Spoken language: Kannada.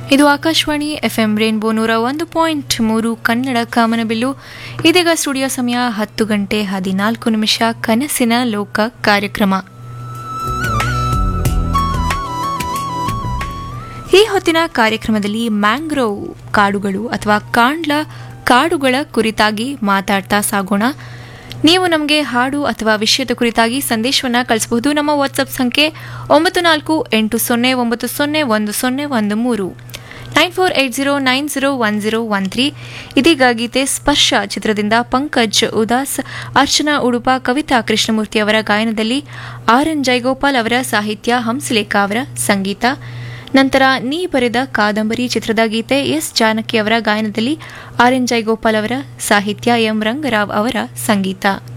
ಇದು ಆಕಾಶವಾಣಿ ಎಫ್ಎಂ ರೇನ್ಬೋ ನೂರ ಒಂದು ಪಾಯಿಂಟ್ ಮೂರು ಕನ್ನಡ ಕಾಮನಬಿಲ್ಲು ಇದೀಗ ಸ್ಟುಡಿಯೋ ಸಮಯ ಹತ್ತು ಗಂಟೆ ಹದಿನಾಲ್ಕು ನಿಮಿಷ ಕನಸಿನ ಲೋಕ ಕಾರ್ಯಕ್ರಮ ಈ ಹೊತ್ತಿನ ಕಾರ್ಯಕ್ರಮದಲ್ಲಿ ಮ್ಯಾಂಗ್ರೋವ್ ಕಾಡುಗಳು ಅಥವಾ ಕಾಂಡ್ಲ ಕಾಡುಗಳ ಕುರಿತಾಗಿ ಮಾತಾಡ್ತಾ ಸಾಗೋಣ ನೀವು ನಮಗೆ ಹಾಡು ಅಥವಾ ವಿಷಯದ ಕುರಿತಾಗಿ ಸಂದೇಶವನ್ನು ಕಳಿಸಬಹುದು ನಮ್ಮ ವಾಟ್ಸಪ್ ಸಂಖ್ಯೆ ಒಂಬತ್ತು ನಾಲ್ಕು ಎಂಟು ಸೊನ್ನೆ ಒಂಬತ್ತು ಸೊನ್ನೆ ಒಂದು ಸೊನ್ನೆ ಒಂದು ಮೂರು nine four eight zero nine zero one zero one three ಇದೀಗ ಗೀತೆ ಸ್ಪರ್ಶ ಚಿತ್ರದಿಂದ ಪಂಕಜ್ ಉದಾಸ್ ಅರ್ಚನಾ ಉಡುಪ ಕವಿತಾ ಕೃಷ್ಣಮೂರ್ತಿ ಅವರ ಗಾಯನದಲ್ಲಿ ಆರ್ ಎನ್ ಜಯಗೋಪಾಲ್ ಅವರ ಸಾಹಿತ್ಯ ಹಂಸಲೇಖ ಅವರ ಸಂಗೀತ ನಂತರ ನೀ ಬರೆದ ಕಾದಂಬರಿ ಚಿತ್ರದ ಗೀತೆ ಎಸ್ ಜಾನಕಿ ಅವರ ಗಾಯನದಲ್ಲಿ ಆರ್ ಎನ್ ಜಯಗೋಪಾಲ್ ಅವರ ಸಾಹಿತ್ಯ ಎಂ ರಂಗರಾವ್ ಅವರ ಸಂಗೀತ